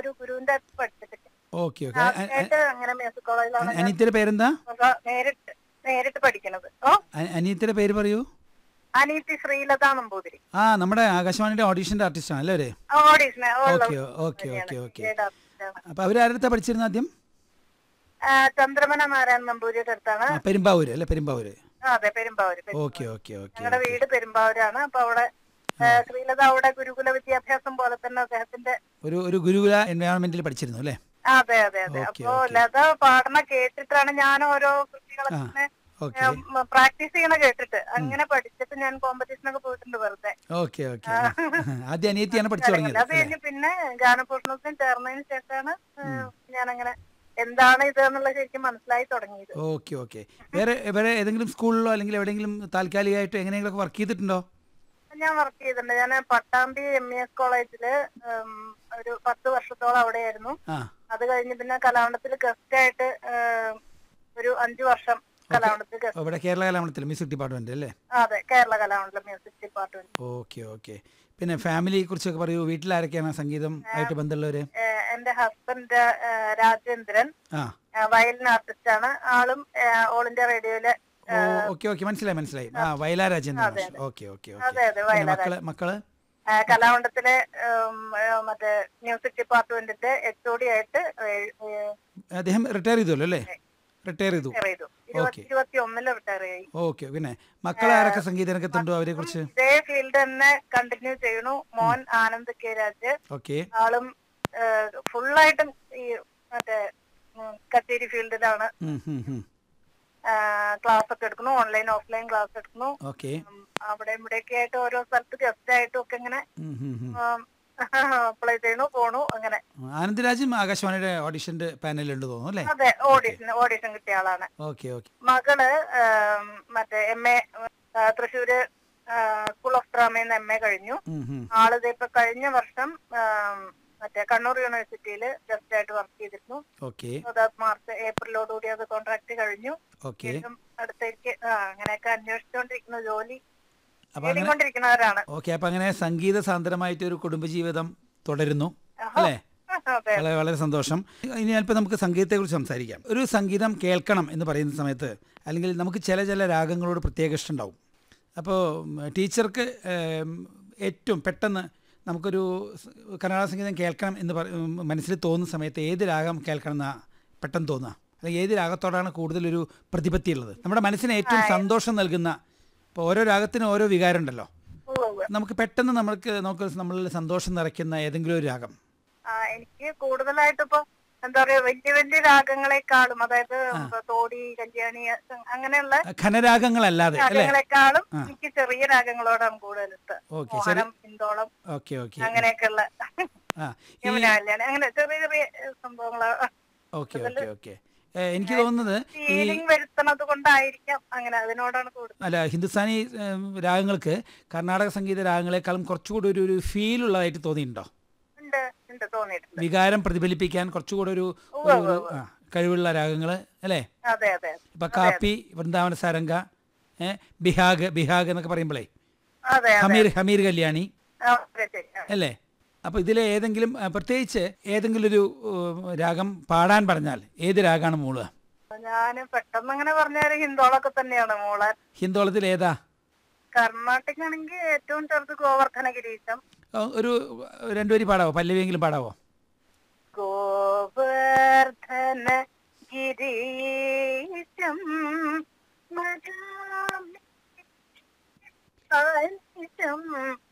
ഒരു ഗുരുവിന്റെ അടുത്ത് പഠിച്ചിട്ട് ഓക്കെ ഓക്കെ ആദ്യമായിട്ട് അങ്ങനെ മ്യൂസിക് കോളേജിലാണ് ഞാൻ അനിയത്തിയുടെ പേരെന്താ അപ്പൊ നേരിട്ട് നേരിട്ട് പഠിക്കണത് ഓ അ- അനിയത്തിയുടെ പേര് പറയൂ അനീതി ശ്രീലത നമ്പൂതിരി ആ നമ്മുടെ ആകാശവാണിയുടെ ഓഡീഷന്റെ ആർട്ടിസ്റ്റ് ആണ് അല്ലേ അവര് audition okay okay okay okay അപ്പൊ അവരാരടുത്താ പഠിച്ചിരുന്ന ആദ്യം ചന്ദ്രമന നാരായണൻ നമ്പൂതിരിയുടെ അടുത്താണ് ആ, പെരുമ്പാവൂര് അല്ലേ പെരുമ്പാവൂര് ആ, അതെ Perumbavoor Perumbavoor. Okay okay okay ഞങ്ങളുടെ വീട് പെരുമ്പാവൂരാണ് അപ്പൊ അവിടെ ആ, ശ്രീലത അവിടെ ഗുരുകുല വിദ്യാഭ്യാസം പോലെ തന്നെ അദ്ദേഹത്തിന്റെ ഒരു ഒരു ഗുരുകുല എൻവയോൺമെന്റിൽ പഠിച്ചിരുന്നു അല്ലേ അതെ അതെ അതെ ഓക്കെ, അപ്പൊ ഓക്കെ. ലത പാടണ കേട്ടിട്ടാണ് ഞാൻ ഓരോ കൃതികളൊക്കെ ആ, ഇങ്ങനെ ഓക്കെ പ്രാക്ടീസ് ചെയ്യണ കേട്ടിട്ട് അങ്ങനെ പഠിച്ചിട്ട് ഞാൻ കോമ്പറ്റീഷനൊക്കെ പോയിട്ടുണ്ട് വെറുതെ ഓക്കെ ഓക്കെ ആദ്യം അനിയത്തിയാണ് പഠിച്ചു തുടങ്ങിയത് അത് കഴിഞ്ഞ് പിന്നെ ഗാനഭൂഷണത്തിന് ചേർന്നതിന് ശേഷമാണ് ഞാൻ അങ്ങനെ എന്താണ് ഇത് എന്നുള്ളത് ശരിക്കും മനസ്സിലായി തുടങ്ങിയത് ഓക്കെ ഓക്കെ വേറെ വേറെ ഏതെങ്കിലും സ്കൂളിലോ അല്ലെങ്കിൽ എവിടെയെങ്കിലും താൽക്കാലികമായിട്ട് എങ്ങനെയെങ്കിലും വർക്ക് ചെയ്തിട്ടുണ്ടോ ഞാൻ വർക്ക് ചെയ്തിട്ടുണ്ട് ഞാൻ പട്ടാമ്പി എം ഇ എസ് കോളേജില് ഉം, ഒരു പത്ത് വർഷത്തോളം അവിടെയായിരുന്നു ആ അത് കഴിഞ്ഞ് പിന്നെ കലാമണ്ഡലത്തിൽ ഗസ്റ്റ് ആയിട്ട് ഉം, ഒരു അഞ്ചു വർഷം കലാമണ്ഡലത്തിൽ ഗസ്റ്റ് ഇവിടെ കേരള കലാമണ്ഡലത്തിൽ മ്യൂസിക് ഡിപ്പാർട്ട്മെന്റ് അല്ലേ അതെ Kerala Kalamandalam music department okay okay പിന്നെ ഫാമിലിയെ കുറിച്ചൊക്കെ പറയൂ വീട്ടിൽ ആരൊക്കെയാണ് സംഗീതം ആയിട്ട് ബന്ധമുള്ളവര് ഏഹ് എന്റെ ഹസ്ബൻഡ് രാജേന്ദ്രൻ ആ ഏഹ് വയലിൻ ആർട്ടിസ്റ്റ് ആണ് ആളും ഏഹ് ഓൾ ഇന്ത്യ റേഡിയോയില് ഓ ഓക്കെ ഓക്കെ മനസ്സിലായി മനസ്സിലായി ആ വയലാ രാജേന്ദ്രൻ ഓക്കെ ഓക്കെ അതെ ഓക്കെ അതെ വയലാർ മക്കള് മക്കള് ഏഹ് കലാമണ്ഡലത്തിലെ ഉം, ഏഹ് മറ്റേ മ്യൂസിക് ഡിപ്പാർട്ട്മെന്റിന്റെ എച്ച് ഒ ഡി ആയിട്ട് ഏഹ്, ഏഹ്, അദ്ദേഹം റിട്ടയർ ചെയ്തല്ലോ അല്ലേ റിട്ടയർ ചെയ്തു റിട്ടയർ ചെയ്തു ഇരുപത്തി ഇരുപത്തി ഒന്നില് റിട്ടയർ ചെയ്തു ഓക്കെ പിന്നെ മക്കൾ ആരൊക്കെ സംഗീത രംഗത്തുണ്ടോ അവരെ കുറിച്ച് ഇതേ ഫീൽഡ് തന്നെ കണ്ടിന്യൂ ചെയ്യണു മോൻ ആനന്ദ് കെ രാജ് ഓക്കെ ആളും ഫുള്ളായിട്ടും ഈ മറ്റേ ഉം, കച്ചേരി ഫീൽഡിലാണ് ക്ലാസ് ഒക്കെ എടുക്കുന്നു ഓൺലൈൻ ഓഫ്ലൈൻ ക്ലാസ് എടുക്കുന്നു ഓക്കെ ഉം, അവിടെ ഇവിടെയൊക്കെ ആയിട്ട് ഓരോ സ്ഥലത്ത് ഗസ്റ്റ് ആയിട്ടും ഒക്കെ ഇങ്ങനെ അപ്ലൈ ചെയ്യണു പോണു അങ്ങനെ ആനന്ദരാജും ആകാശവാണിയുടെ ഓഡിഷന്റെ പാനലുണ്ട് തോന്നുന്നു അല്ലേ അതെ ഓഡിഷൻ ഓഡിഷൻ കിട്ടിയ ആളാണ് ഓക്കെ ഓക്കെ മകള് ആം, മറ്റേ M A Thrissur school of ഡ്രാമയിൽ എം എ കഴിഞ്ഞു ആളിത് ഇപ്പൊ കഴിഞ്ഞ വർഷം ആം, മറ്റേ കണ്ണൂർ യൂണിവേഴ്സിറ്റിയിൽ ജസ്റ്റ് ആയിട്ട് വർക്ക് ചെയ്തിരുന്നു ഓക്കെ അത് മാർച്ച് ഏപ്രിലോടുകൂടി അത് കോൺട്രാക്ട് കഴിഞ്ഞു ഓക്കെ വീണ്ടും അടുത്തേക്ക് ആ അങ്ങനെയൊക്കെ അന്വേഷിച്ചുകൊണ്ടിരിക്കുന്ന ജോലി അപ്പൊ അങ്ങനെ നേടിക്കൊണ്ടിരിക്കുന്നവരാണ് ഓക്കെ അപ്പൊ അങ്ങനെ സംഗീത സാന്ദ്രമായിട്ട് ഒരു കുടുംബജീവിതം തുടരുന്നു അല്ലേ അതെ വളരെ വളരെ സന്തോഷം ഇനി അല്പം നമുക്ക് സംഗീതത്തെക്കുറിച്ച് സംസാരിക്കാം ഒരു സംഗീതം കേൾക്കണം എന്ന് പറയുന്ന സമയത്ത് അല്ലെങ്കിൽ നമുക്ക് ചില ചില രാഗങ്ങളോട് പ്രത്യേക ഇഷ്ടമുണ്ടാവും അപ്പോൾ ടീച്ചർക്ക് ഏം, ഏറ്റവും പെട്ടെന്ന് നമുക്കൊരു സ് കർണാടക സംഗീതം കേൾക്കണം എന്ന് പറ ഉം, മനസ്സിൽ തോന്നുന്ന സമയത്ത് ഏത് രാഗം കേൾക്കണം എന്നാ പെട്ടെന്ന് തോന്നുക അല്ലെങ്കിൽ ഏത് രാഗത്തോടാണ് കൂടുതലൊരു പ്രതിപത്തി ഉള്ളത് നമ്മുടെ മനസ്സിന് ഏറ്റവും സന്തോഷം നൽകുന്ന ഇപ്പോൾ ഓരോ രാഗത്തിനും ഓരോ വികാരം ഉണ്ടല്ലോ ഉവ്വ് ഉവ്വ്. നമുക്ക് പെട്ടെന്ന് നമുക്ക് നമുക്ക് നമ്മളിൽ സന്തോഷം നിറയ്ക്കുന്ന ഏതെങ്കിലും ഒരു രാഗം ആ, എനിക്ക് കൂടുതലായിട്ട് ഇപ്പൊ എന്താ പറയാ വലിയ വലിയ രാഗങ്ങളെക്കാളും അതായത് ഇപ്പൊ തോടി കല്യാണി അ- അങ്ങനെയുള്ള ഘനരാഗങ്ങളല്ലാതെ അല്ലേ രാഗങ്ങളെക്കാളും എനിക്ക് ചെറിയ രാഗങ്ങളോടാണ് കൂടുതൽ ഇഷ്ടം ഓക്കെ ശരി മോഹനം പിന്തോളം ഓക്കെ ഓക്കെ അങ്ങനെയൊക്കെയുള്ള ആ ഈ യമുന കല്യാണി അങ്ങനെ ചെറിയ ചെറിയ സംഭവങ്ങള് ഓക്കെ ഓക്കെ ഓക്കെ എനിക്ക് തോന്നുന്നത് ഈ ഫീലിംഗ് വരുത്തണത് കൊണ്ടായിരിക്കാം അങ്ങനെ അതിനോടാണ് കൂടുതൽ അല്ല ഹിന്ദുസ്ഥാനി ഏം, രാഗങ്ങൾക്ക് കർണാടക സംഗീത രാഗങ്ങളെക്കാളും കുറച്ചുകൂടി ഒരു ഒരു ഫീൽ ഉള്ളതായിട്ട് തോന്നിയിട്ടുണ്ടോ ഉണ്ട് ഉണ്ട് തോന്നിയിട്ടുണ്ട് വികാരം പ്രതിഫലിപ്പിക്കാൻ കുറച്ചുകൂടി ഒരു ഒരു- ഒരു ആ, കഴിവുള്ള രാഗങ്ങൾ അല്ലേ അതെ അതെ ഇപ്പൊ കാപ്പി വൃന്ദാവന സാരംഗ ഏ, ബിഹാഗ് ബിഹാഗ് എന്നൊക്കെ പറയുമ്പോഴേ അതെ അതെ ഹമീർ ഹമീർ കല്യാണി ആ, അതെ ശരി ആ. അല്ലേ അപ്പോൾ ഇതിലെ ഏതെങ്കിലും ആ, പ്രത്യേകിച്ച് ഏതെങ്കിലും ഒരു ഉം, രാഗം പാടാൻ പറഞ്ഞാൽ ഏത് രാഗമാണ് മൂളുക ഞാന് പെട്ടെന്ന് അങ്ങനെ പറഞ്ഞാല് ഹിന്ദോളൊക്കെ തന്നെയാണ് മോളെ ഹിന്ദോളത്തിൽ ഏതാ കർണാടക ആണെങ്കിൽ ഏറ്റവും ചെറുത് ഗോവർദ്ധന ഗിരീശം ആ, ഒരു രണ്ടുപേരി പാടാവോ പല്ലവിയെങ്കിലും പാടാവോ ഗോവർദ്ധന ഗിരീശം മജാമി സാന്നിധ്യം